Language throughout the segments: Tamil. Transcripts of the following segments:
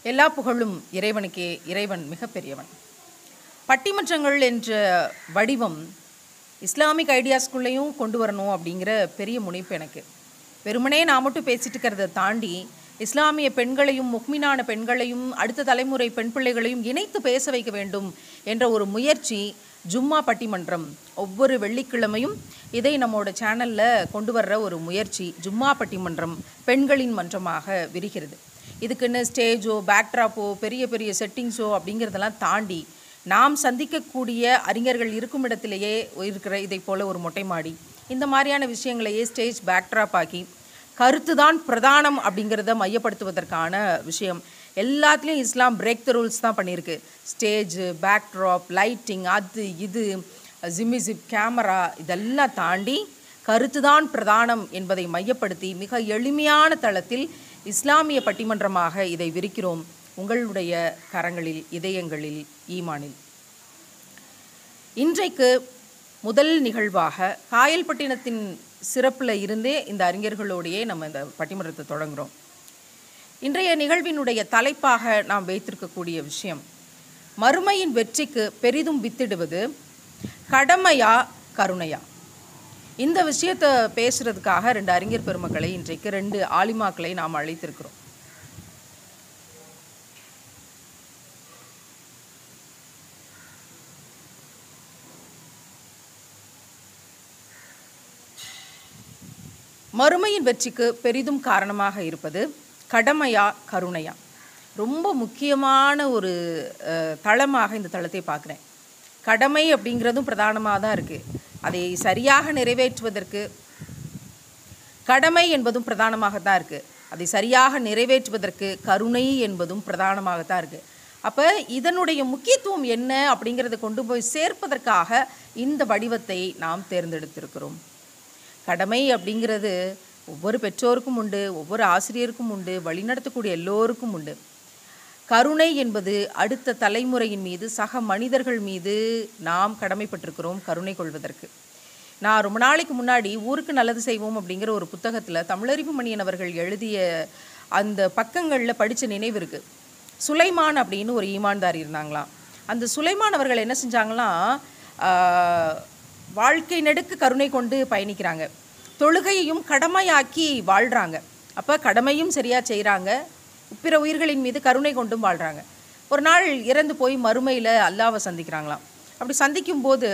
எல்லா புகழும் இறைவனுக்கே இறைவன் மிகப்பெரியவன் பட்டிமன்றங்கள் என்ற வடிவம் இஸ்லாமிக் ஐடியாஸ்குள்ளேயும் கொண்டு வரணும் அப்படிங்கிற பெரிய முனைப்பு எனக்கு வெறுமனே நான் மட்டும் பேசிட்டு இருக்கிறத தாண்டி இஸ்லாமிய பெண்களையும் முக்மினான பெண்களையும் அடுத்த தலைமுறை பெண் பிள்ளைகளையும் இணைத்து பேச வைக்க வேண்டும் என்ற ஒரு முயற்சி ஜும்மா பட்டிமன்றம் ஒவ்வொரு வெள்ளிக்கிழமையும் இதை நம்மளோட சேனலில் கொண்டு வர்ற ஒரு முயற்சி ஜும்மா பட்டிமன்றம் பெண்களின் மன்றமாக விரிகிறது இதுக்குன்னு ஸ்டேஜோ பேக்ட்ராப்போ பெரிய பெரிய செட்டிங்ஸோ அப்படிங்கிறதெல்லாம் தாண்டி நாம் சந்திக்கக்கூடிய அறிஞர்கள் இருக்கும் இடத்திலேயே இருக்கிற இதை போல ஒரு மொட்டை மாடி இந்த மாதிரியான விஷயங்களையே ஸ்டேஜ் பேக்ட்ராப் ஆக்கி கருத்து தான் பிரதானம் அப்படிங்கிறத மையப்படுத்துவதற்கான விஷயம் எல்லாத்துலேயும் இஸ்லாம் பிரேக் த ரூல்ஸ் தான் பண்ணியிருக்கு ஸ்டேஜ் பேக்ட்ராப் லைட்டிங் அது இது ஜிமிசிப் கேமரா இதெல்லாம் தாண்டி கருத்து தான் பிரதானம் என்பதை மையப்படுத்தி மிக எளிமையான தளத்தில் இஸ்லாமிய பட்டிமன்றமாக இதை விரிக்கிறோம் உங்களுடைய கரங்களில் இதயங்களில் ஈமானில் இன்றைக்கு முதல் நிகழ்வாக காயல்பட்டினத்தின் சிறப்பில் இருந்தே இந்த அறிஞர்களோடையே நம்ம இந்த பட்டிமன்றத்தை தொடங்குகிறோம் இன்றைய நிகழ்வினுடைய தலைப்பாக நாம் வைத்திருக்கக்கூடிய விஷயம் மறுமையின் வெற்றிக்கு பெரிதும் வித்திடுவது கடமையா கருணையா இந்த விஷயத்தை பேசுறதுக்காக ரெண்டு அறிஞர் பெருமக்களை இன்றைக்கு ரெண்டு ஆலிமாக்களை நாம் அழைத்திருக்கிறோம் மறுமையின் வெற்றிக்கு பெரிதும் காரணமாக இருப்பது கடமையா கருணையா ரொம்ப முக்கியமான ஒரு அஹ், தளமாக இந்த தளத்தை பார்க்குறேன் கடமை அப்படிங்கிறதும் பிரதானமாக தான் இருக்குது அதை சரியாக நிறைவேற்றுவதற்கு கடமை என்பதும் பிரதானமாக தான் இருக்குது அதை சரியாக நிறைவேற்றுவதற்கு கருணை என்பதும் பிரதானமாக தான் இருக்குது அப்போ இதனுடைய முக்கியத்துவம் என்ன அப்படிங்கிறத கொண்டு போய் சேர்ப்பதற்காக இந்த வடிவத்தை நாம் தேர்ந்தெடுத்திருக்கிறோம் கடமை அப்படிங்கிறது ஒவ்வொரு பெற்றோருக்கும் உண்டு ஒவ்வொரு ஆசிரியருக்கும் உண்டு வழிநடத்தக்கூடிய எல்லோருக்கும் உண்டு கருணை என்பது அடுத்த தலைமுறையின் மீது சக மனிதர்கள் மீது நாம் கடமைப்பட்டிருக்கிறோம் கருணை கொள்வதற்கு நான் ரொம்ப நாளைக்கு முன்னாடி ஊருக்கு நல்லது செய்வோம் அப்படிங்கிற ஒரு புத்தகத்தில் தமிழறிவு மணியன் அவர்கள் எழுதிய அந்த பக்கங்களில் படித்த நினைவு இருக்குது சுலைமான் அப்படின்னு ஒரு ஈமான்தார் இருந்தாங்களாம் அந்த சுலைமான் அவர்கள் என்ன செஞ்சாங்களாம் ஆஹ், வாழ்க்கை நெடுக்கு கருணை கொண்டு பயணிக்கிறாங்க தொழுகையையும் கடமையாக்கி வாழ்கிறாங்க அப்போ கடமையும் சரியாக செய்கிறாங்க பிற உயிர்களின் மீது கருணை கொண்டும் வாழ்கிறாங்க ஒரு நாள் இறந்து போய் மறுமையில் அல்லாவை சந்திக்கிறாங்களாம் அப்படி சந்திக்கும் போது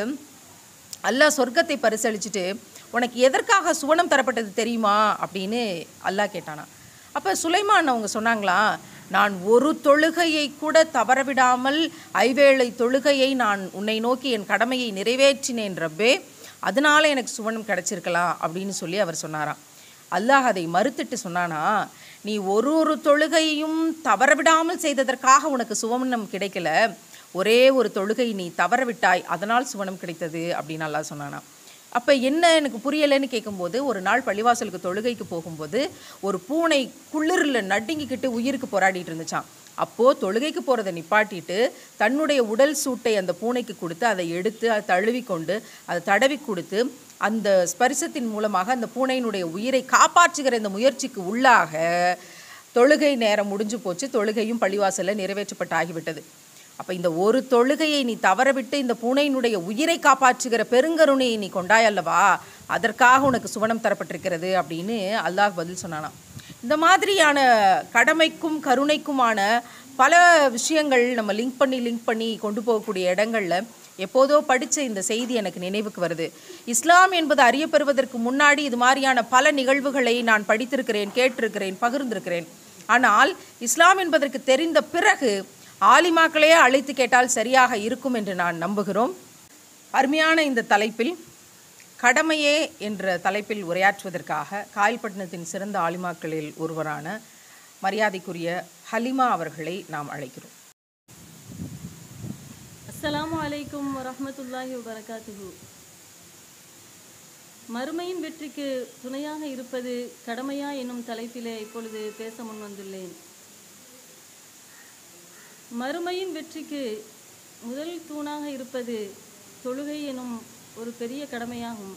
அல்லாஹ் சொர்க்கத்தை பரிசளிச்சுட்டு உனக்கு எதற்காக சுவனம் தரப்பட்டது தெரியுமா அப்படின்னு அல்லாஹ் கேட்டானா அப்போ சுலைமான் அவங்க சொன்னாங்களாம் நான் ஒரு தொழுகையை கூட தவறவிடாமல் ஐவேளை தொழுகையை நான் உன்னை நோக்கி என் கடமையை நிறைவேற்றினேன் ரப்பே அதனால எனக்கு சுவனம் கிடைச்சிருக்கலாம் அப்படின்னு சொல்லி அவர் சொன்னாராம் அல்லாஹ் அதை மறுத்துட்டு சொன்னானா நீ ஒரு ஒரு தொழுகையும் தவறவிடாமல் செய்ததற்காக உனக்கு சுவனம் கிடைக்கல ஒரே ஒரு தொழுகை நீ தவறவிட்டாய் அதனால் சுவனம் கிடைத்தது அப்படின்னு அல்லாஹ் சொன்னானா அப்போ என்ன எனக்கு புரியலைன்னு கேட்கும்போது ஒரு நாள் பள்ளிவாசலுக்கு தொழுகைக்கு போகும்போது ஒரு பூனை குளிரில் நடுங்கிக்கிட்டு உயிருக்கு போராடிட்டு இருந்துச்சான் அப்போது தொழுகைக்கு போகிறத நிப்பாட்டிட்டு தன்னுடைய உடல் சூட்டை அந்த பூனைக்கு கொடுத்து அதை எடுத்து அதை தழுவி கொண்டு அதை தடவி கொடுத்து அந்த ஸ்பரிசத்தின் மூலமாக அந்த பூனையினுடைய உயிரை காப்பாற்றுகிற இந்த முயற்சிக்கு உள்ளாக தொழுகை நேரம் முடிஞ்சு போச்சு தொழுகையும் பள்ளிவாசலில் நிறைவேற்றப்பட்டு ஆகிவிட்டது அப்போ இந்த ஒரு தொழுகையை நீ தவறவிட்டு இந்த பூனையினுடைய உயிரை காப்பாற்றுகிற பெருங்கருணையை நீ கொண்டாய் அல்லவா அதற்காக உனக்கு சுவனம் தரப்பட்டிருக்கிறது அப்படின்னு அல்லாஹ் பதில் சொன்னானாம் இந்த மாதிரியான கடமைக்கும் கருணைக்குமான பல விஷயங்கள் நம்ம லிங்க் பண்ணி லிங்க் பண்ணி கொண்டு போகக்கூடிய இடங்கள்ல எப்போதோ படித்த இந்த செய்தி எனக்கு நினைவுக்கு வருது இஸ்லாம் என்பது அறியப்பெறுவதற்கு முன்னாடி இது மாதிரியான பல நிகழ்வுகளை நான் படித்திருக்கிறேன் கேட்டிருக்கிறேன் பகிர்ந்திருக்கிறேன் ஆனால் இஸ்லாம் என்பதற்கு தெரிந்த பிறகு ஆலிமாக்களே அழைத்து கேட்டால் சரியாக இருக்கும் என்று நான் நம்புகிறோம் அருமையான இந்த தலைப்பில் கடமையே என்ற தலைப்பில் உரையாற்றுவதற்காக காயல்பட்டினத்தின் சிறந்த ஆலிமாக்களில் ஒருவரான மரியாதைக்குரிய ஹலிமா அவர்களை நாம் அழைக்கிறோம் அஸ்ஸலாமு அலைக்கும் வரஹ்மத்துல்லாஹி வபரகாத்துஹு மறுமையின் வெற்றிக்கு துணையாக இருப்பது கடமையா எனும் தலைப்பிலே இப்பொழுது பேச முன் வந்துள்ளேன் மறுமையின் வெற்றிக்கு முதல் தூணாக இருப்பது தொழுகை எனும் ஒரு பெரிய கடமையாகும்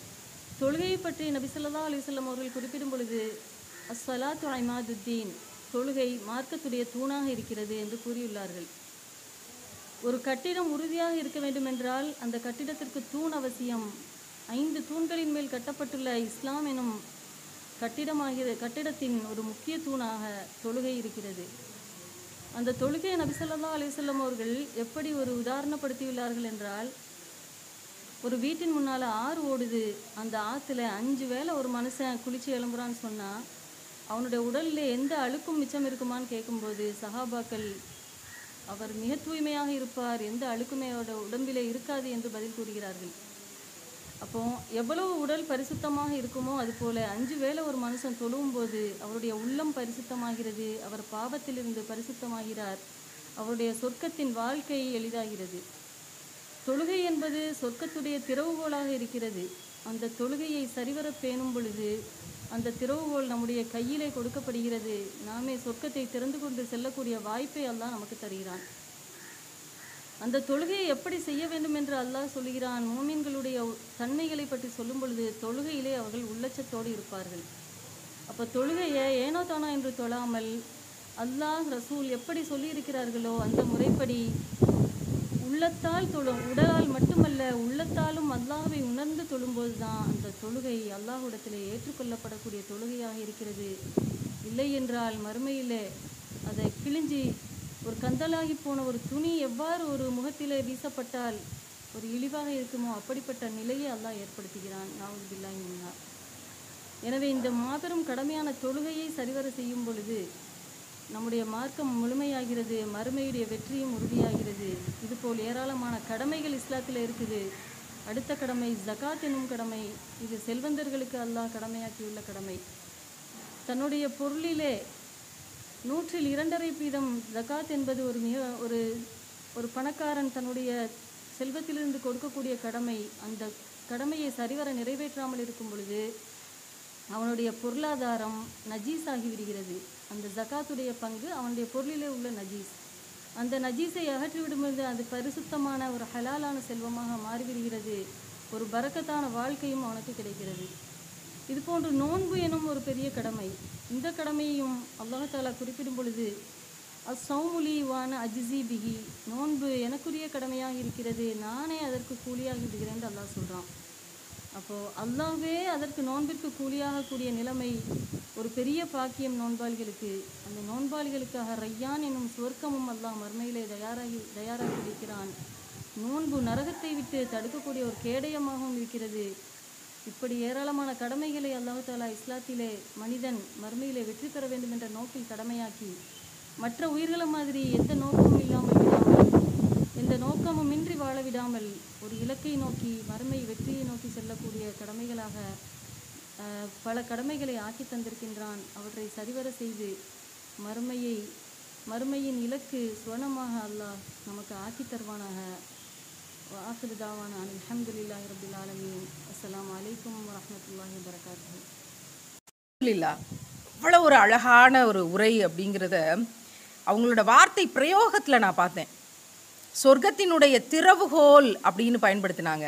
தொழுகையை பற்றி நபி ஸல்லல்லாஹு அலைஹி வஸல்லம் அவர்கள் குறிப்பிடும் பொழுது அஸ்ஸலாத்து ஐமாதுத்தீன் தொழுகை மார்க்கத்துடைய தூணாக இருக்கிறது என்று கூறியுள்ளார்கள் ஒரு கட்டிடம் உறுதியாக இருக்க வேண்டுமென்றால் அந்த கட்டிடத்திற்கு தூண் அவசியம் ஐந்து தூண்களின் மேல் கட்டப்பட்டுள்ள இஸ்லாம் எனும் கட்டிடமாகிற கட்டிடத்தின் ஒரு முக்கிய தூணாக தொழுகை இருக்கிறது அந்த தொழுகையை நபி ஸல்லல்லாஹு அலைஹி வஸல்லம் அவர்கள் எப்படி ஒரு உதாரணப்படுத்தியுள்ளார்கள் என்றால் ஒரு வீட்டின் முன்னால் ஆறு ஓடுது அந்த ஆற்றுல அஞ்சு வேளை ஒரு மனுஷன் குளிச்சு எழும்புறான்னு சொன்னால் அவனுடைய உடலில் எந்த அழுக்கும் மிச்சம் இருக்குமான்னு கேட்கும்போது சஹாபாக்கள் அவர் மிக தூய்மையாக இருப்பார் எந்த அழுக்குமே அவருடைய உடம்பிலே இருக்காது என்று பதில் கூறுகிறார்கள் அப்போ எவ்வளவு உடல் பரிசுத்தமாக இருக்குமோ அதுபோல அஞ்சு வேளை ஒரு மனுஷன் தொழுவும் போது அவருடைய உள்ளம் பரிசுத்தமாகிறது அவர் பாவத்திலிருந்து பரிசுத்தமாகிறார் அவருடைய சொர்க்கத்தின் வாழ்க்கை எளிதாகிறது தொழுகை என்பது சொர்க்கத்துடைய திறவுகோலாக இருக்கிறது அந்த தொழுகையை சரிவர பேணும் பொழுது அந்த திறவுகோல் நம்முடைய கையிலே கொடுக்கப்படுகிறது நாமே சொர்க்கத்தை திறந்து கொண்டு செல்லக்கூடிய வாய்ப்பை அல்லாஹ் நமக்கு தருகிறான் அந்த தொழுகையை எப்படி செய்ய வேண்டும் என்று அல்லாஹ் சொல்கிறான் மூமின்களுடைய தன்மைகளை பற்றி சொல்லும் பொழுது தொழுகையிலே அவர்கள் உள்ளச்சத்தோடு இருப்பார்கள் அப்போ தொழுகையை ஏனோ தானோ என்று தொழாமல் அல்லாஹ் ரசூல் எப்படி சொல்லியிருக்கிறார்களோ அந்த முறைப்படி உள்ளத்தால் தொழும் உடலால் மட்டுமல்ல உள்ளத்தாலும் அல்லாஹ்வை உணர்ந்து தொழும்போது தான் அந்த தொழுகை அல்லாஹ்விடத்திலே ஏற்றுக்கொள்ளப்படக்கூடிய தொழுகையாக இருக்கிறது இல்லை என்றால் மறுமையிலே அதை கிழிஞ்சி ஒரு கந்தலாகி போன ஒரு துணி எவ்வாறு ஒரு முகத்திலே வீசப்பட்டால் ஒரு இழிவாக இருக்குமோ அப்படிப்பட்ட நிலையை அல்லாஹ் ஏற்படுத்துகிறான் நாவல் பில்லாஹி மின்ஹா எனவே இந்த மாபெரும் கடமையான தொழுகையை சரிவர செய்யும் பொழுது நம்முடைய மார்க்கம் முழுமையாகிறது மறுமையுடைய வெற்றியும் உறுதியாகிறது இதுபோல் ஏராளமான கடமைகள் இஸ்லாத்தில் இருக்குது அடுத்த கடமை ஜகாத் எனும் கடமை இது செல்வந்தர்களுக்கு அல்லாஹ் கடமையாக்கியுள்ள கடமை தன்னுடைய பொருளிலே நூற்றில் இரண்டரை வீதம் ஜகாத் என்பது ஒரு மிக ஒரு ஒரு பணக்காரன் தன்னுடைய செல்வத்திலிருந்து கொடுக்கக்கூடிய கடமை அந்த கடமையை சரிவர நிறைவேற்றாமல் இருக்கும் பொழுது அவனுடைய பொருளாதாரம் நஜீஸ் ஆகிவிடுகிறது அந்த ஜகாத்துடைய பங்கு அவனுடைய பொருளிலே உள்ள நஜீஸ் அந்த நஜீஸை அகற்றிவிடும்போது அது பரிசுத்தமான ஒரு ஹலாலான செல்வமாக மாறிவிடுகிறது ஒரு பரக்கத்தான வாழ்க்கையும் அவனுக்கு கிடைக்கிறது இது போன்று நோன்பு எனும் ஒரு பெரிய கடமை இந்த கடமையையும் அல்லாஹாலா குறிப்பிடும் பொழுது அசௌமுலி வான அஜிசி பிகி நோன்பு எனக்குரிய கடமையாக இருக்கிறது நானே அதற்கு கூலியாகி விடுகிறேன் அல்லாஹ் சொல்கிறான் அப்போது அல்லாஹ்வே அதற்கு நோன்பிற்கு கூலியாக கூடிய நிலைமை ஒரு பெரிய பாக்கியம் நோன்பாளிகளுக்கு அந்த நோன்பாளிகளுக்காக ரையான் என்னும் சுவர்க்கமும் அல்லாஹ் மர்மையிலே தயாராகி தயாராகி இருக்கிறான் நோன்பு நரகத்தை விட்டு தடுக்கக்கூடிய ஒரு கேடயமாகவும் இருக்கிறது இப்படி ஏராளமான கடமைகளை அல்லாஹ் தாலா இஸ்லாத்திலே மனிதன் மர்மையிலே வெற்றி பெற வேண்டும் என்ற நோக்கில் கடமையாக்கி மற்ற உயிர்களை மாதிரி எந்த நோக்கமும் இல்லாமல் விடாமல் எந்த நோக்கமும் இன்றி வாழ விடாமல் ஒரு இலக்கை நோக்கி மறுமை வெற்றியை நோக்கி செல்லக்கூடிய கடமைகளாக அஹ், பல கடமைகளை ஆக்கி தந்திருக்கின்றான் அவற்றை சரிவர செய்து மறுமையை மறுமையின் இலக்கு சுவனமாக அல்லாஹ் நமக்கு ஆக்கி தருவானாக ஆசிர் தாவான அலமதுல்லாஹி ரபில் ஆலமீன் அஸ்ஸலாமு அலைக்கும் வரஹ்மத்துல்லாஹி வபரகாத்துஹு இல்லா அவ்வளோ ஒரு அழகான ஒரு உரை அப்படிங்கிறத அவங்களோட வார்த்தை பிரயோகத்தில் நான் பார்த்தேன் சொர்க்கத்தினுடைய திறவுகோல் அப்படின்னு பயன்படுத்தினாங்க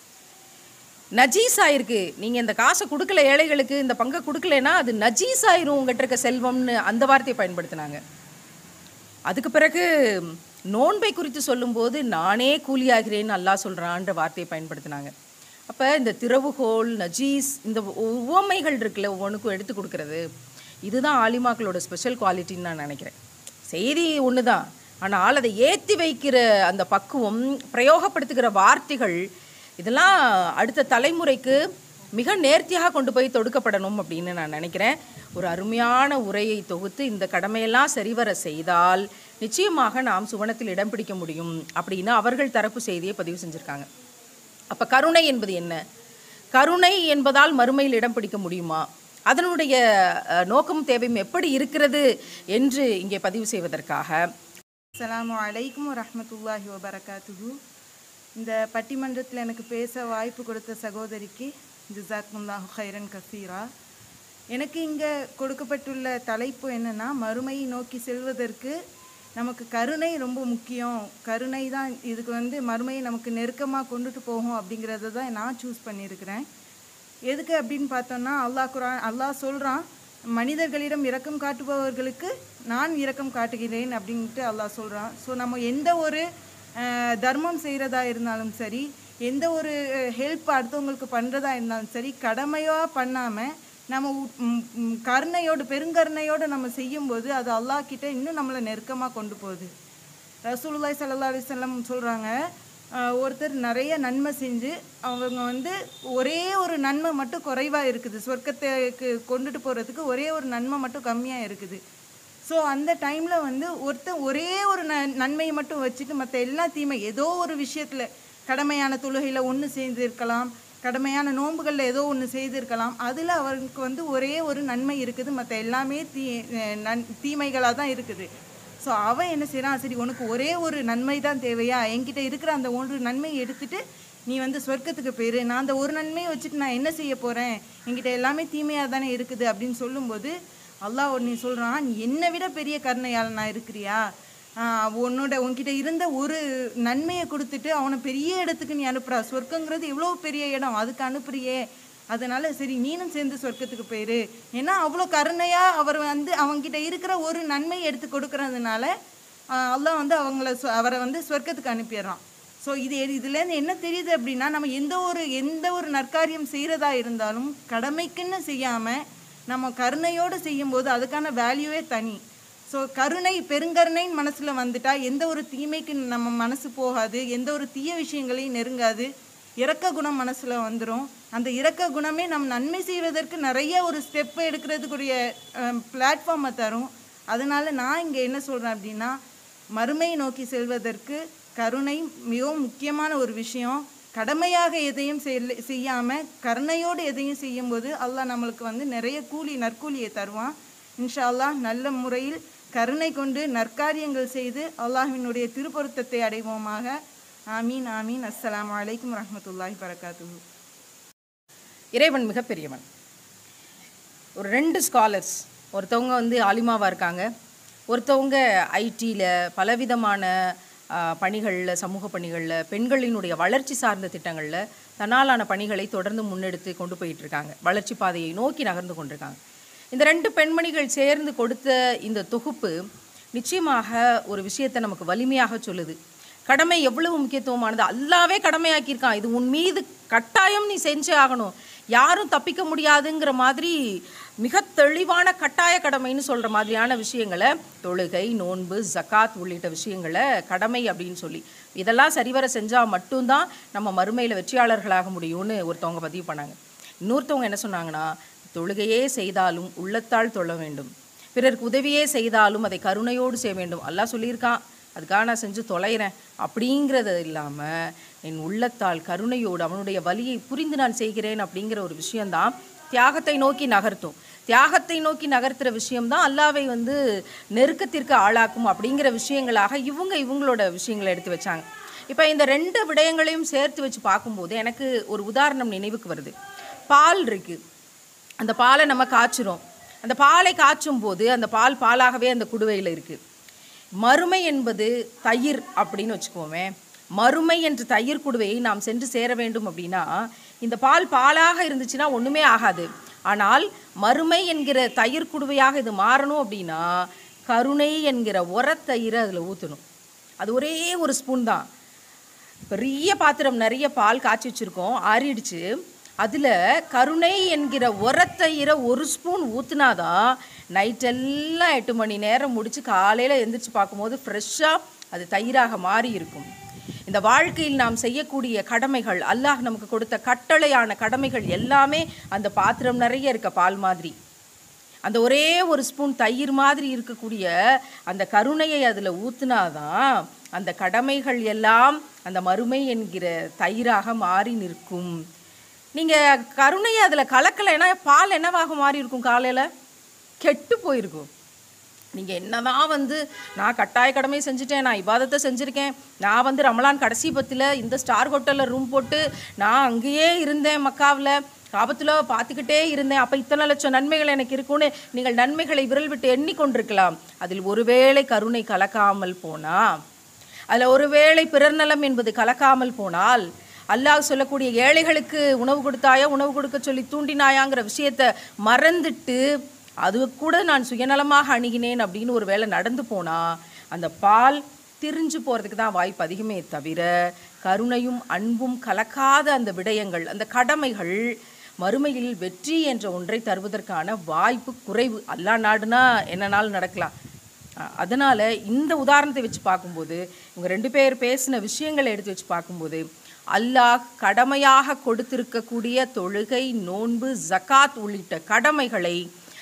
நஜீஸ் ஆயிருக்கு நீங்கள் இந்த காசை கொடுக்கல ஏழைகளுக்கு இந்த பங்கை கொடுக்கலனா அது நஜீஸ் ஆயிரும் உங்கள்கிட்ட இருக்க செல்வம்னு அந்த வார்த்தையை பயன்படுத்தினாங்க அதுக்கு பிறகு நோன்பை குறித்து சொல்லும்போது நானே கூலியாகிறேன்னு அல்லாஹ் சொல்கிறான்ற வார்த்தையை பயன்படுத்தினாங்க அப்போ இந்த திறவுகோல் நஜீஸ் இந்த உவமைகள் இருக்குல்ல ஒவ்வொன்றுக்கும் எடுத்து கொடுக்கறது இதுதான் ஆலிமாக்களோட ஸ்பெஷல் குவாலிட்டின்னு நான் நினைக்கிறேன் செய்தி ஒன்று தான் ஆனால் அதை ஏற்றி வைக்கிற அந்த பக்குவம் பிரயோகப்படுத்துகிற வார்த்தைகள் இதெல்லாம் அடுத்த தலைமுறைக்கு மிக நேர்த்தியாக கொண்டு போய் தொடுக்கப்படணும் அப்படின்னு நான் நினைக்கிறேன் ஒரு அருமையான உரையை தொகுத்து இந்த கடமையெல்லாம் சரிவர செய்தால் நிச்சயமாக நாம் சுவனத்தில் இடம் பிடிக்க முடியும் அப்படின்னு அவர்கள் தரப்பு செய்தியை பதிவு செஞ்சுருக்காங்க அப்போ கருணை என்பது என்ன கருணை என்பதால் மறுமையில் இடம் பிடிக்க முடியுமா அதனுடைய அஹ், நோக்கம் தேவையும் எப்படி இருக்கிறது என்று இங்கே பதிவு செய்வதற்காக அஸ்ஸலாமு அலைக்கும் வரஹ்மத்துல்லாஹி வபரகாத்துஹு இந்த பட்டிமன்றத்தில் எனக்கு பேச வாய்ப்பு கொடுத்த சகோதரிக்கு ஜிசாக்முல்லாஹு ஹைரன் கசீரா எனக்கு இங்கே கொடுக்கப்பட்டுள்ள தலைப்பு என்னன்னா மறுமையை நோக்கி செல்வதற்கு நமக்கு கருணை ரொம்ப முக்கியம் கருணை தான் இதுக்கு வந்து மறுமையை நமக்கு நெருக்கமாக கொண்டுட்டு போகும் அப்படிங்கிறத தான் நான் சூஸ் பண்ணியிருக்கிறேன் எதுக்கு அப்படின்னு பார்த்தோம்னா அல்லாஹ் குரான் அல்லாஹ் சொல்கிறான் மனிதர்களிடம் இரக்கம் காட்டுபவர்களுக்கு நான் இரக்கம் காட்டுகிறேன் அப்படின்ட்டு அல்லாஹ் சொல்கிறான் ஸோ நம்ம எந்த ஒரு அஹ், தர்மம் செய்கிறதா இருந்தாலும் சரி எந்த ஒரு ஹெல்ப் அடுத்தவங்களுக்கு பண்ணுறதா இருந்தாலும் சரி கடமையாக பண்ணாமல் நம்ம உ- ம், ம், கருணையோடு பெருங்கருணையோடு நம்ம செய்யும்போது அது அல்லாஹ் கிட்ட இன்னும் நம்மளை நெருக்கமாக கொண்டு போகுது ரசூலுல்லாஹி ஸல்லல்லாஹு அலைஹி வஸல்லம் சொல்கிறாங்க ஒருத்தர் நிறைய நன்மை செஞ்சு அவங்க வந்து ஒரே ஒரு நன்மை மட்டும் குறைவாக இருக்குது சொர்க்கத்துக்கு கொண்டுட்டு போகிறதுக்கு ஒரே ஒரு நன்மை மட்டும் கம்மியாக இருக்குது ஸோ அந்த டைமில் வந்து ஒருத்தன் ஒரே ஒரு ந நன்மையை மட்டும் வச்சுட்டு மற்ற எல்லா தீமை ஏதோ ஒரு விஷயத்தில் கடமையான தொழுகையில் ஒன்று செய்திருக்கலாம் கடமையான நோன்புகளில் ஏதோ ஒன்று செய்திருக்கலாம் அதில் அவருக்கு வந்து ஒரே ஒரு நன்மை இருக்குது மற்ற எல்லாமே தீ அஹ் நன் தீமைகளாக தான் இருக்குது ஸோ அவன் என்ன செய்கிறான் சரி உனக்கு ஒரே ஒரு நன்மை தான் தேவையா என்கிட்ட இருக்கிற அந்த ஒன்று நன்மையை எடுத்துட்டு நீ வந்து சொர்க்கத்துக்கு போயிரு நான் அந்த ஒரு நன்மையை வச்சுட்டு நான் என்ன செய்ய போகிறேன் என்கிட்ட எல்லாமே தீமையாக தானே இருக்குது அப்படின்னு சொல்லும்போது அல்லாஹ் நீ சொல்கிறான் நீ என்னை விட பெரிய கருணையால் நான் இருக்கிறியா ஆஹ் உன்னோட உன்கிட்ட இருந்த ஒரு நன்மையை கொடுத்துட்டு அவனை பெரிய இடத்துக்கு நீ அனுப்புறா சொர்க்கங்கிறது எவ்வளோ பெரிய இடம் அதுக்கு அனுப்புறியே அதனால சரி நீனும் சேர்ந்து சொர்க்கத்துக்கு போயிரு ஏன்னா அவ்வளோ கருணையாக அவர் வந்து அவங்ககிட்ட இருக்கிற ஒரு நன்மையை எடுத்து கொடுக்கறதுனால ஆஹ் அல்லாஹ் வந்து அவங்கள சொ- அவரை வந்து சொர்க்கத்துக்கு அனுப்பிடுறான் ஸோ இது எது- இதுலேருந்து என்ன தெரியுது அப்படின்னா நம்ம எந்த ஒரு எந்த ஒரு நற்காரியம் செய்கிறதா இருந்தாலும் கடமைக்குன்னு செய்யாமல் நம்ம கருணையோடு செய்யும்போது அதுக்கான வேல்யூவே தனி ஸோ கருணை பெருங்கருணைன்னு மனசில் வந்துட்டா எந்த ஒரு தீமைக்கு நம்ம மனசு போகாது எந்த ஒரு தீய விஷயங்களையும் நெருங்காது இரக்க குணம் மனசில் வந்துடும் அந்த இரக்க குணமே நம் நன்மை செய்வதற்கு நிறைய ஒரு ஸ்டெப் எடுக்கிறதுக்குரிய பிளாட்ஃபார்மை தரும் அதனால நான் இங்கே என்ன சொல்கிறேன் அப்படின்னா மறுமையை நோக்கி செல்வதற்கு கருணை மிகவும் முக்கியமான ஒரு விஷயம் கடமையாக எதையும் செய்ய செய்யாமல் கருணையோடு எதையும் செய்யும்போது அல்லாஹ் நம்மளுக்கு வந்து நிறைய கூலி நற்கூலியை தருவான் இன்ஷா அல்லாஹ் நல்ல முறையில் கருணை கொண்டு நற்காரியங்கள் செய்து அல்லாஹ்வினுடைய திருப்பொருத்தத்தை அடைவோமாக ஆமீன் ஆமீன் அஸ்ஸலாமு அலைக்கும் வரஹ்மத்துல்லாஹி வரகாத்துஹு இறைவன் மிகப்பெரியவன் ஒரு ரெண்டு ஸ்காலர்ஸ் ஒருத்தவங்க வந்து ஆலிமாவாக இருக்காங்க ஒருத்தவங்க ஐடியில் பலவிதமான பணிகளில் சமூக பணிகளில் பெண்களினுடைய வளர்ச்சி சார்ந்த திட்டங்களில் தன்னாலான பணிகளை தொடர்ந்து முன்னெடுத்து கொண்டு போயிட்டு இருக்காங்க வளர்ச்சி பாதையை நோக்கி நகர்ந்து கொண்டிருக்காங்க இந்த ரெண்டு பெண்மணிகள் சேர்ந்து கொடுத்த இந்த தொகுப்பு நிச்சயமாக ஒரு விஷயத்தை நமக்கு வலிமையாக சொல்லுது கடமை எவ்வளவு முக்கியத்துவமானது அல்லாவே கடமையாக்கியிருக்கான் இது உன் மீது கட்டாயம் நீ செஞ்சே ஆகணும் யாரும் தப்பிக்க முடியாதுங்கிற மாதிரி மிக தெளிவான கட்டாய கடமைன்னு சொல்கிற மாதிரியான விஷயங்களை தொழுகை நோன்பு ஜகாத் உள்ளிட்ட விஷயங்களை கடமை அப்படின்னு சொல்லி இதெல்லாம் சரிவர செஞ்சால் மட்டும்தான் நம்ம மறுமையில் வெற்றியாளர்களாக முடியும்னு ஒருத்தவங்க பதிவு பண்ணாங்க இன்னொருத்தவங்க என்ன சொன்னாங்கன்னா தொழுகையே செய்தாலும் உள்ளத்தால் தொழ வேண்டும் பிறருக்கு உதவியே செய்தாலும் அதை கருணையோடு செய்ய வேண்டும் அல்லாஹ் சொல்லியிருக்கான் அதுக்காக நான் செஞ்சு தொலைகிறேன் அப்படிங்கிறது இல்லாமல் என் உள்ளத்தால் கருணையோடு அவனுடைய வலியை புரிந்து நான் செய்கிறேன் அப்படிங்கிற ஒரு விஷயம்தான் தியாகத்தை நோக்கி நகர்த்தும் தியாகத்தை நோக்கி நகர்த்துற விஷயம்தான் அல்லாவை வந்து நெருக்கத்திற்கு ஆளாக்கும் அப்படிங்கிற விஷயங்களாக இவங்க இவங்களோட விஷயங்களை எடுத்து வச்சாங்க இப்போ இந்த ரெண்டு விடயங்களையும் சேர்த்து வச்சு பார்க்கும்போது எனக்கு ஒரு உதாரணம் நினைவுக்கு வருது பால் இருக்குது அந்த பாலை நம்ம காய்ச்சுறோம் அந்த பாலை காய்ச்சும் போது அந்த பால் பாலாகவே அந்த குடுவையில் இருக்குது மறுமை என்பது தயிர் அப்படின்னு வச்சுக்கோமே மறுமை என்ற தயிர் குடுவையை நாம் சென்று சேர வேண்டும் அப்படின்னா இந்த பால் பாலாக இருந்துச்சுன்னா ஒன்றுமே ஆகாது ஆனால் மறுமை என்கிற தயிர் குடுவையாக இது மாறணும் அப்படின்னா கருணை என்கிற உரத்தயிரை அதில் ஊற்றணும் அது ஒரே ஒரு ஸ்பூன் தான் பெரிய பாத்திரம் நிறைய பால் காய்ச்சி வச்சுருக்கோம் ஆறிடுச்சு அதில் கருணை என்கிற உரத்தயிரை ஒரு ஸ்பூன் ஊற்றுனாதான் நைட்டெல்லாம் எட்டு மணி நேரம் முடித்து காலையில் எந்திரிச்சு பார்க்கும்போது ஃப்ரெஷ்ஷாக அது தயிராக மாறி இருக்கும் இந்த வாழ்க்கையில் நாம் செய்யக்கூடிய கடமைகள் அல்லாஹ் நமக்கு கொடுத்த கட்டளையான கடமைகள் எல்லாமே அந்த பாத்திரம் நிறைய இருக்க பால் மாதிரி அந்த ஒரே ஒரு ஸ்பூன் தயிர் மாதிரி இருக்கக்கூடிய அந்த கருணையை அதில் ஊத்துனாதான் அந்த கடமைகள் எல்லாம் அந்த மறுமை என்கிற தயிராக மாறி நிற்கும் நீங்கள் கருணையை அதில் கலக்கலைன்னா பால் என்னவாக மாறி இருக்கும் காலையில் கெட்டு போயிருக்கும் நீங்கள் என்னதான் வந்து நான் கட்டாய கடமை செஞ்சுட்டேன் நான் இபாதத்தை செஞ்சுருக்கேன் நான் வந்து ரமலான் கடைசி பத்தில் இந்த ஸ்டார் ஹோட்டலில் ரூம் போட்டு நான் அங்கேயே இருந்தேன் மக்காவில் ஆபத்தில் பார்த்துக்கிட்டே இருந்தேன் அப்போ இத்தனை லட்சம் நன்மைகள் எனக்கு இருக்கும்னு நீங்கள் நன்மைகளை விரல் விட்டு எண்ணிக்கொண்டிருக்கலாம் அதில் ஒருவேளை கருணை கலக்காமல் போனா அதில் ஒருவேளை பிறர் நலம் என்பது கலக்காமல் போனால் அல்லாஹ் சொல்லக்கூடிய ஏழைகளுக்கு உணவு கொடுத்தாயா உணவு கொடுக்க சொல்லி தூண்டினாயாங்கிற விஷயத்தை மறந்துட்டு அது கூட நான் சுயநலமாக அணுகினேன் அப்படின்னு ஒரு வேளை நடந்து போனால் அந்த பால் திரிஞ்சு போகிறதுக்கு தான் வாய்ப்பு அதிகமே தவிர கருணையும் அன்பும் கலக்காத அந்த விடயங்கள் அந்த கடமைகள் மறுமையில் வெற்றி என்ற ஒன்றை தருவதற்கான வாய்ப்பு குறைவு அல்லா நாடுனா என்னனாலும் நடக்கலாம் அஹ் அதனால இந்த உதாரணத்தை வச்சு பார்க்கும்போது இவங்க ரெண்டு பேர் பேசின விஷயங்களை எடுத்து வச்சு பார்க்கும்போது அல்லாஹ் கடமையாக கொடுத்திருக்கக்கூடிய தொழுகை நோன்பு ஜகாத் உள்ளிட்ட கடமைகளை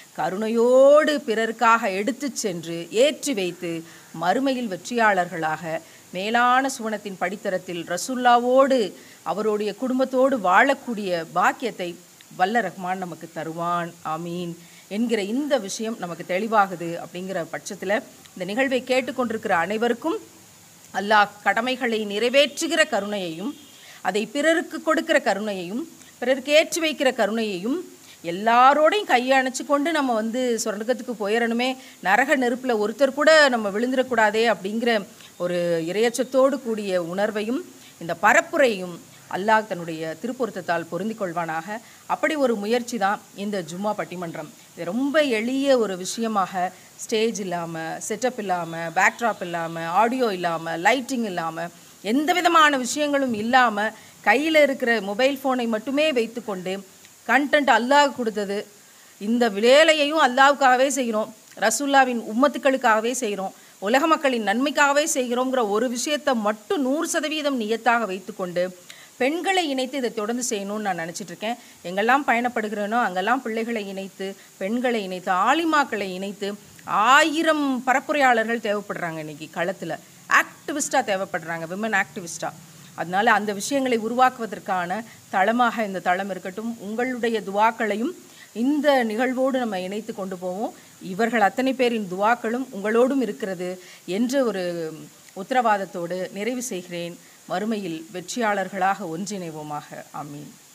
கருணையோடு பிறருக்காக எடுத்துச் சென்று ஏற்றி வைத்து மறுமையில் வெற்றியாளர்களாக மேலான சுவனத்தின் படித்தரத்தில் ரசுல்லாவோடு அவருடைய குடும்பத்தோடு வாழக்கூடிய பாக்கியத்தை வல்ல ரஹ்மான் நமக்கு தருவான் ஆமீன் என்கிற இந்த விஷயம் நமக்கு தெளிவாகுது அப்படிங்கிற பட்சத்தில் இந்த நிகழ்வை கேட்டுக்கொண்டிருக்கிற அனைவருக்கும் அல்லாஹ் கடமைகளை நிறைவேற்றுகிற கருணையையும் அதை பிறருக்கு கொடுக்கிற கருணையையும் பிறருக்கு ஏற்றி வைக்கிற கருணையையும் எல்லாரோடையும் கையை அணைச்சு கொண்டு நம்ம வந்து சொர்க்கத்துக்கு போயிடணுமே நரக நெருப்பில் ஒருத்தர் கூட நம்ம விழுந்துடக்கூடாதே அப்படிங்கிற ஒரு இரையச்சத்தோடு கூடிய உணர்வையும் இந்த பரப்புரையும் அல்லாஹ் தன்னுடைய திருப்பொருத்தத்தால் பொருந்திக் கொள்வானாக அப்படி ஒரு முயற்சி தான் இந்த ஜும்மா பட்டிமன்றம் இது ரொம்ப எளிய ஒரு விஷயமாக ஸ்டேஜ் இல்லாமல் செட்டப் இல்லாமல் பேக்ட்ராப் இல்லாமல் ஆடியோ இல்லாமல் லைட்டிங் இல்லாமல் எந்த விதமான விஷயங்களும் இல்லாமல் கையில் இருக்கிற மொபைல் ஃபோனை மட்டுமே வைத்துக்கொண்டு கண்டென்ட் அல்லாஹ் கொடுத்தது இந்த வேலையையும் அல்லாவுக்காகவே செய்கிறோம் ரசூல்லாவின் உம்மத்துக்களுக்காகவே செய்கிறோம் உலக மக்களின் நன்மைக்காகவே செய்கிறோங்கிற ஒரு விஷயத்தை மட்டும் நூறு சதவீதம் நியத்தாக வைத்துக்கொண்டு பெண்களை இணைத்து இதை தொடர்ந்து செய்யணும்னு நான் நினச்சிட்டு இருக்கேன் எங்கெல்லாம் பயணப்படுகிறேனோ அங்கெல்லாம் பிள்ளைகளை இணைத்து பெண்களை இணைத்து ஆலிமாக்களை இணைத்து ஆயிரம் பரப்புரையாளர்கள் தேவைப்படுறாங்க இன்னைக்கு களத்தில் ஆக்டிவிஸ்டாக தேவைப்படுறாங்க விமன் ஆக்டிவிஸ்டாக அதனால அந்த விஷயங்களை உருவாக்குவதற்கான தளமாக இந்த தளம் இருக்கட்டும் உங்களுடைய துவாக்களையும் இந்த நிகழ்வோடு நம்ம இணைத்து கொண்டு போவோம் இவர்கள் அத்தனை பேரின் துவாக்களும் உங்களோடும் இருக்கிறது என்ற ஒரு உத்தரவாதத்தோடு நிறைவு செய்கிறேன் மறுமையில் வெற்றியாளர்களாக ஒன்றிணைவோமாக ஆமீன்